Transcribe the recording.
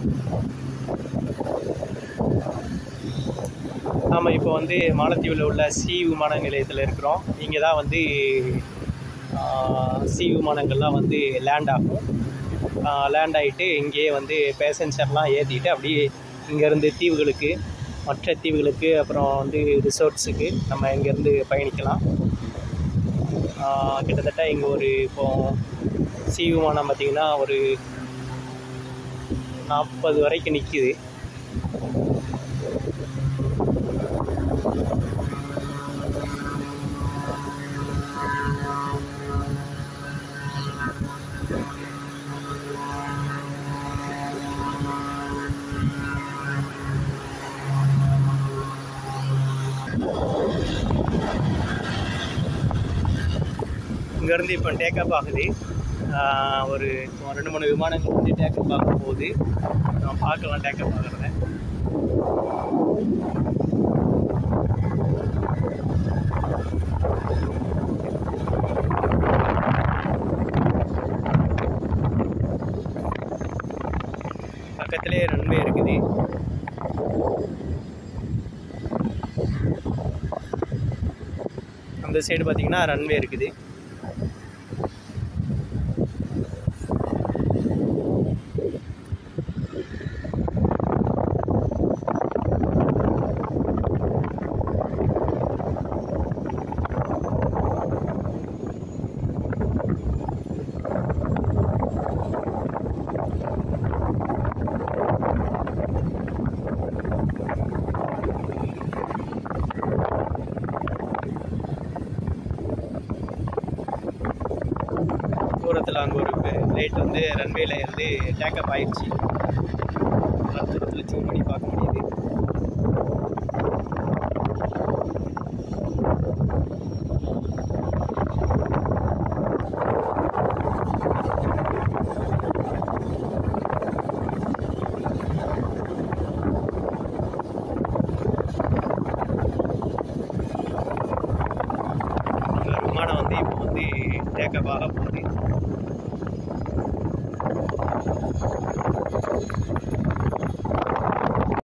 நாம் இப்போ வந்து மாலத்தீவில் உள்ள சி விமான நிலையத்தில் இருக்கிறோம் இங்கே தான் வந்து சி விமானங்கள்லாம் வந்து லேண்ட் ஆகும் லேண்ட் ஆகிட்டு இங்கேயே வந்து பேசஞ்சர்லாம் ஏற்றிட்டு அப்படியே இங்கேருந்து தீவுகளுக்கு மற்ற தீவுகளுக்கு அப்புறம் வந்து ரிசோர்ட்ஸுக்கு நம்ம இங்கேருந்து பயணிக்கலாம் ஆஹ் கிட்டத்தட்ட இங்கே ஒரு இப்போ சி விமானம் பார்த்திங்கன்னா ஒரு நாற்பது வரைக்கும் நிற்கிது இங்கேருந்து இப்போ டேக்கப் ஆகுது ஆஹ் ஒரு இப்போ ரெண்டு மூணு விமானங்கள் வந்து டேக்கப் ஆக போகுது நம்ம பார்க்கலாம் டேக்கப் ஆகிறத பக்கத்திலே ரன்வே இருக்குது அந்த சைடு பார்த்தீங்கன்னா ரன்வே இருக்குது தூரத்தில் அங்கே ஒரு பிளேட் வந்து ரன்வேல இருந்து டேக்கப் ஆயிடுச்சு நல்லா தூரத்தில் ஜூம் பண்ணி பார்க்க முடியுது இந்த விமானம் வந்து இப்போ வந்து டேக்கப் ஆக போகுது